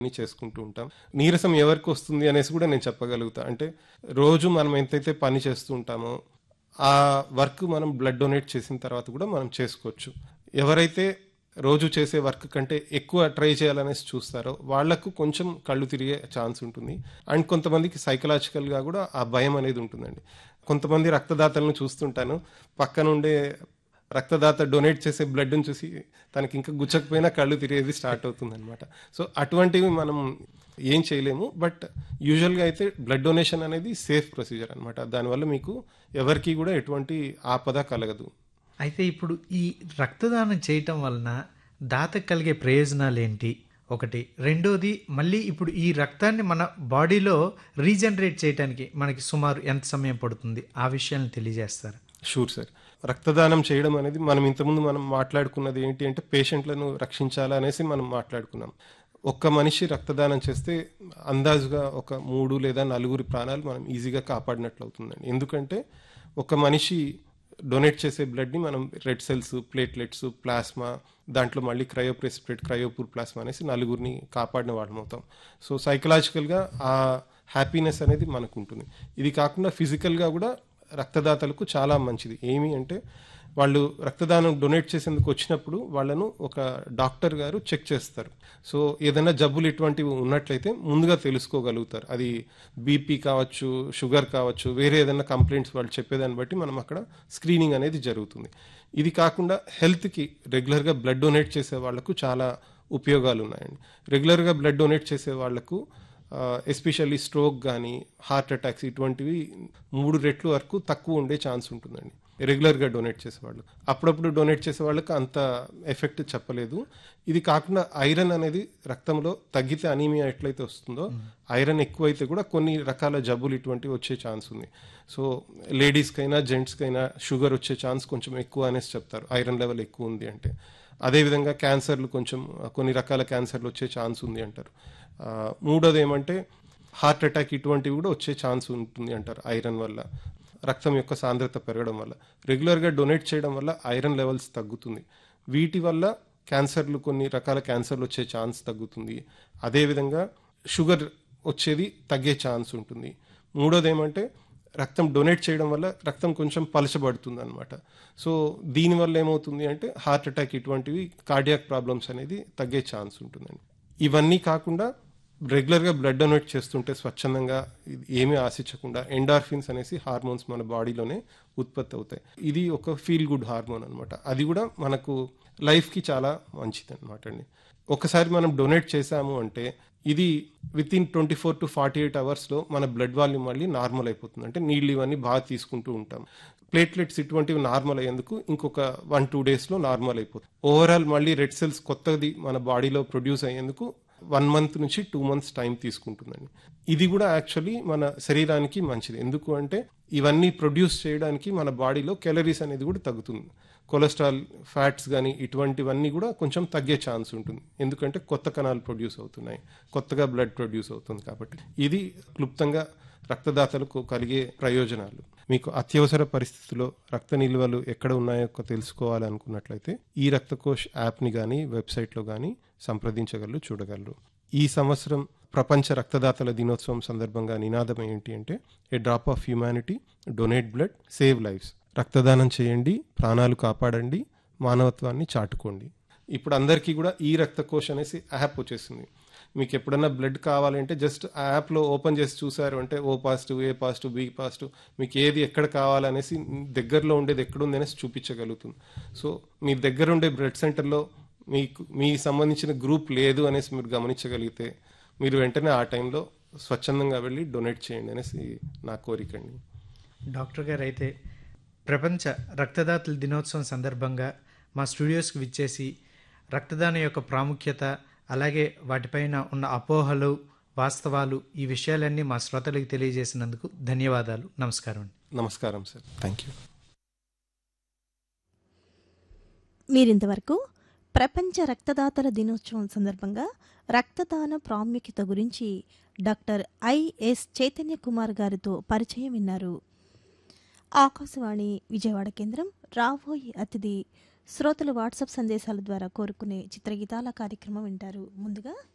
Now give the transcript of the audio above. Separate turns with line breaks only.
అన్ని చేసుకుంటూ ఉంటాం నీరసం ఎవరికి వస్తుంది అనేసి కూడా నేను చెప్పగలుగుతా అంటే రోజు మనం ఎంతైతే పని చేస్తూ ఉంటామో ఆ వర్క్ మనం బ్లడ్ డొనేట్ చేసిన తర్వాత కూడా మనం చేసుకోవచ్చు ఎవరైతే రోజు చేసే వర్క్ కంటే ఎక్కువ ట్రై చేయాలనేసి చూస్తారో వాళ్లకు కొంచెం కళ్ళు తిరిగే ఛాన్స్ ఉంటుంది అండ్ కొంతమందికి సైకలాజికల్గా కూడా ఆ భయం అనేది ఉంటుందండి కొంతమంది రక్తదాతలను చూస్తుంటాను పక్కనుండే రక్తదాత డొనేట్ చేసే బ్లడ్ని చూసి తనకి ఇంకా గుచ్చకపోయినా కళ్ళు తిరిగేది స్టార్ట్ అవుతుంది అనమాట సో అటువంటివి మనం ఏం చేయలేము బట్ యూజువల్గా అయితే బ్లడ్ డొనేషన్ అనేది సేఫ్ ప్రొసీజర్ అనమాట దానివల్ల మీకు ఎవరికి కూడా ఎటువంటి ఆపద కలగదు
అయితే ఇప్పుడు ఈ రక్తదానం చేయటం వలన దాతకు కలిగే ప్రయోజనాలు ఏంటి ఒకటి రెండోది మళ్ళీ ఇప్పుడు ఈ రక్తాన్ని మన బాడీలో రీజనరేట్ చేయడానికి మనకి సుమారు ఎంత సమయం పడుతుంది ఆ విషయాన్ని తెలియజేస్తారు
షూర్ సార్ రక్తదానం చేయడం అనేది మనం ఇంతకుముందు మనం మాట్లాడుకున్నది ఏంటి అంటే పేషెంట్లను రక్షించాలా అనేసి మనం మాట్లాడుకున్నాం ఒక్క మనిషి రక్తదానం చేస్తే అందాజుగా ఒక మూడు లేదా నలుగురి ప్రాణాలు మనం ఈజీగా కాపాడినట్లు అవుతుందండి ఎందుకంటే ఒక మనిషి డొనేట్ చేసే బ్లడ్ని మనం రెడ్ సెల్స్ ప్లేట్లెట్స్ ప్లాస్మా దాంట్లో మళ్ళీ క్రయోప్రెసిపరేట్ క్రయోపూర్ ప్లాస్మా అనేసి నలుగురిని కాపాడిన వాళ్ళం అవుతాం సో సైకలాజికల్గా ఆ హ్యాపీనెస్ అనేది మనకు ఉంటుంది ఇది కాకుండా ఫిజికల్గా కూడా రక్తదాతలకు చాలా మంచిది ఏమి అంటే వాళ్ళు రక్తదానం డొనేట్ చేసేందుకు వచ్చినప్పుడు వాళ్ళను ఒక డాక్టర్ గారు చెక్ చేస్తారు సో ఏదైనా జబ్బులు ఇటువంటివి ఉన్నట్లయితే ముందుగా తెలుసుకోగలుగుతారు అది బీపీ కావచ్చు షుగర్ కావచ్చు వేరే ఏదైనా కంప్లైంట్స్ వాళ్ళు చెప్పేదాన్ని బట్టి మనం అక్కడ స్క్రీనింగ్ అనేది జరుగుతుంది ఇది కాకుండా హెల్త్కి రెగ్యులర్గా బ్లడ్ డొనేట్ చేసే వాళ్ళకు చాలా ఉపయోగాలు ఉన్నాయండి రెగ్యులర్గా బ్లడ్ డొనేట్ చేసే వాళ్ళకు ఎస్పెషల్లీ స్ట్రోక్ కానీ హార్ట్ అటాక్స్ ఇటువంటివి మూడు రెట్లు వరకు తక్కువ ఉండే ఛాన్స్ ఉంటుందండి రెగ్యులర్గా డొనేట్ చేసేవాళ్ళు అప్పుడప్పుడు డొనేట్ చేసే వాళ్ళకి అంత ఎఫెక్ట్ చెప్పలేదు ఇది కాకుండా ఐరన్ అనేది రక్తంలో తగ్గితే అనీమియా ఎట్లయితే వస్తుందో ఐరన్ ఎక్కువైతే కూడా కొన్ని రకాల జబ్బులు ఇటువంటివి వచ్చే ఛాన్స్ ఉంది సో లేడీస్కైనా జెంట్స్కైనా షుగర్ వచ్చే ఛాన్స్ కొంచెం ఎక్కువ అనేసి చెప్తారు ఐరన్ లెవెల్ ఎక్కువ ఉంది అంటే అదేవిధంగా క్యాన్సర్లు కొంచెం కొన్ని రకాల క్యాన్సర్లు వచ్చే ఛాన్స్ ఉంది అంటారు మూడోది ఏమంటే హార్ట్ అటాక్ ఇటువంటివి కూడా వచ్చే ఛాన్స్ ఉంటుంది అంటారు ఐరన్ వల్ల రక్తం యొక్క సాంద్రత పెరగడం వల్ల రెగ్యులర్గా డొనేట్ చేయడం వల్ల ఐరన్ లెవెల్స్ తగ్గుతుంది వీటి వల్ల క్యాన్సర్లు కొన్ని రకాల క్యాన్సర్లు వచ్చే ఛాన్స్ తగ్గుతుంది అదేవిధంగా షుగర్ వచ్చేది తగ్గే ఛాన్స్ ఉంటుంది మూడోది ఏమంటే రక్తం డొనేట్ చేయడం వల్ల రక్తం కొంచెం పలచబడుతుంది అనమాట సో దీనివల్ల ఏమవుతుంది అంటే హార్ట్ అటాక్ ఇటువంటివి కార్డియాక్ ప్రాబ్లమ్స్ అనేది తగ్గే ఛాన్స్ ఉంటుందండి ఇవన్నీ కాకుండా రెగ్యులర్గా బ్లడ్ డొనేట్ చేస్తుంటే స్వచ్ఛందంగా ఏమీ ఆశించకుండా ఎండార్ఫిన్స్ అనేసి హార్మోన్స్ మన బాడీలోనే ఉత్పత్తి అవుతాయి ఇది ఒక ఫీల్ గుడ్ హార్మోన్ అనమాట అది కూడా మనకు లైఫ్కి చాలా మంచిది అనమాట అండి ఒకసారి మనం డొనేట్ చేసాము అంటే ఇది within twenty four to forty eight అవర్స్లో మన బ్లడ్ వాల్యూమ్ మళ్ళీ నార్మల్ అయిపోతుంది అంటే నీళ్ళు ఇవన్నీ బాగా తీసుకుంటూ ఉంటాం ప్లేట్లెట్స్ ఇటువంటివి నార్మల్ అయ్యేందుకు ఇంకొక వన్ టూ డేస్లో నార్మల్ అయిపోతుంది ఓవరాల్ మళ్ళీ రెడ్ సెల్స్ కొత్తది మన బాడీలో ప్రొడ్యూస్ అయ్యేందుకు వన్ మంత్ నుంచి టూ మంత్స్ టైం తీసుకుంటుందండి ఇది కూడా యాక్చువల్లీ మన శరీరానికి మంచిది ఎందుకు అంటే ఇవన్నీ ప్రొడ్యూస్ చేయడానికి మన బాడీలో కెలరీస్ అనేది కూడా తగ్గుతుంది కొలెస్ట్రాల్ ఫ్యాట్స్ కానీ ఇటువంటివన్నీ కూడా కొంచెం తగ్గే ఛాన్స్ ఉంటుంది ఎందుకంటే కొత్త కణాలు ప్రొడ్యూస్ అవుతున్నాయి కొత్తగా బ్లడ్ ప్రొడ్యూస్ అవుతుంది కాబట్టి ఇది క్లుప్తంగా రక్తదాతలకు కలిగే ప్రయోజనాలు మీకు అత్యవసర పరిస్థితుల్లో రక్త నిల్వలు ఎక్కడ ఉన్నాయో తెలుసుకోవాలనుకున్నట్లయితే ఈ రక్తకోష్ యాప్ని కానీ వెబ్సైట్లో కానీ సంప్రదించగలరు చూడగలరు ఈ సంవత్సరం ప్రపంచ రక్తదాతల దినోత్సవం సందర్భంగా నినాదం ఏంటి అంటే a drop of humanity donate blood save lives రక్తదానం చేయండి ప్రాణాలు కాపాడండి మానవత్వాన్ని చాటుకోండి ఇప్పుడు అందరికీ కూడా ఈ రక్తకోశ్ అనేసి యాప్ వచ్చేసింది మీకు ఎప్పుడన్నా బ్లడ్ కావాలంటే జస్ట్ ఆ యాప్లో ఓపెన్ చేసి చూసారు అంటే O positive A positive B positive మీకు ఏది ఎక్కడ కావాలనేసి దగ్గరలో ఉండేది ఎక్కడుంది అనేసి చూపించగలుగుతుంది సో మీ దగ్గర ఉండే బ్లడ్ సెంటర్లో మీకు మీకు సంబంధించిన గ్రూప్ లేదు అనేసి మీరు గమనించగలిగితే మీరు వెంటనే ఆ టైంలో స్వచ్ఛందంగా వెళ్ళి డొనేట్ చేయండి అనేసి నా కోరిక అండి
డాక్టర్ గారు అయితే ప్రపంచ రక్తదాతల దినోత్సవం సందర్భంగా మా స్టూడియోస్కి విచ్చేసి రక్తదానం యొక్క ప్రాముఖ్యత అలాగే వాటిపైన ఉన్న అపోహలు వాస్తవాలు ఈ విషయాలన్నీ మా శ్రోతలకు తెలియజేసినందుకు ధన్యవాదాలు నమస్కారం అండి
నమస్కారం సార్ థ్యాంక్ యూ
మీరింతవరకు ప్రపంచ రక్తదాతల దినోత్సవం సందర్భంగా రక్తదాన ప్రాముఖ్యత గురించి డాక్టర్ ఐఎస్ చైతన్య కుమార్ గారితో పరిచయం విన్నారు ఆకాశవాణి విజయవాడ కేంద్రం రాబోయే అతిథి శ్రోతలు వాట్సాప్ సందేశాల ద్వారా కోరుకునే చిత్రగీతాల కార్యక్రమం వింటారు ముందుగా